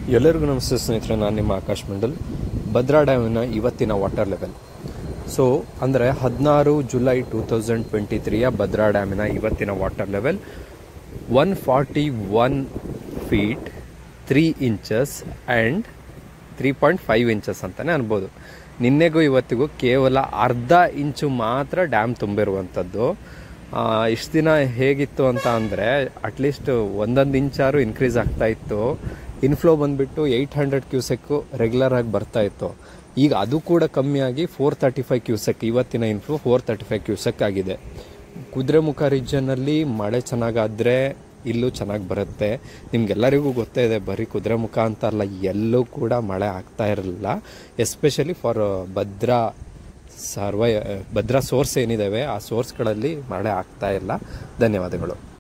ಎಲ್ಲರಿಗೂ ನಮಸ್ತೆ ಸ್ನೇಹಿತರೆ ನಾನು ನಿಮ್ಮ ಆಕಾಶ್ ಮಂಡಲ್ ಭದ್ರಾ ಡ್ಯಾಮಿನ ಇವತ್ತಿನ ವಾಟರ್ ಲೆವೆಲ್ ಸೊ ಅಂದರೆ ಹದಿನಾರು ಜುಲೈ ಟೂ ತೌಸಂಡ್ ಟ್ವೆಂಟಿ ತ್ರೀಯ ಭದ್ರಾ ಡ್ಯಾಮಿನ ಇವತ್ತಿನ water level one forty one feet three inches and three point five inches ಅಂತಲೇ ಅನ್ಬೋದು ನಿನ್ನೆಗೂ ಇವತ್ತಿಗೂ ಕೇವಲ ಅರ್ಧ ಇಂಚು ಮಾತ್ರ ಡ್ಯಾಮ್ ತುಂಬಿರುವಂಥದ್ದು ಇಷ್ಟು ದಿನ ಹೇಗಿತ್ತು ಅಂತ ಅಂದರೆ ಅಟ್ಲೀಸ್ಟ್ ಒಂದೊಂದು ಇಂಚಾರು ಇನ್ಕ್ರೀಸ್ ಆಗ್ತಾ ಇತ್ತು ಇನ್ಫ್ಲೋ ಬಂದುಬಿಟ್ಟು ಏಯ್ಟ್ ಹಂಡ್ರೆಡ್ ಕ್ಯೂಸೆಕ್ಕು ರೆಗ್ಯುಲರ್ ಆಗಿ ಬರ್ತಾ ಇತ್ತು ಈಗ ಅದು ಕೂಡ ಕಮ್ಮಿಯಾಗಿ ಫೋರ್ ತರ್ಟಿ ಫೈವ್ ಕ್ಯೂಸೆಕ್ ಇವತ್ತಿನ inflow four thirty five cusec ಆಗಿದೆ ಕುದುರೆಮುಖ ರೀಜನಲ್ಲಿ ಮಳೆ ಚೆನ್ನಾಗಾದರೆ ಇಲ್ಲೂ ಚೆನ್ನಾಗಿ ಬರುತ್ತೆ ನಿಮ್ಗೆಲ್ಲರಿಗೂ ಗೊತ್ತೇ ಇದೆ ಬರೀ ಕುದುರೆಮುಖ ಅಂತ ಅಲ್ಲ ಎಲ್ಲೂ ಕೂಡ ಮಳೆ ಆಗ್ತಾ ಇರಲಿಲ್ಲ ಎಸ್ಪೆಷಲಿ ಫಾರ್ ಭದ್ರಾ ಸರ್ವೈ ಭದ್ರಾ ಸೋರ್ಸ್ ಏನಿದ್ದಾವೆ ಆ ಸೋರ್ಸ್ಗಳಲ್ಲಿ ಮಳೆ ಆಗ್ತಾ ಇಲ್ಲ ಧನ್ಯವಾದಗಳು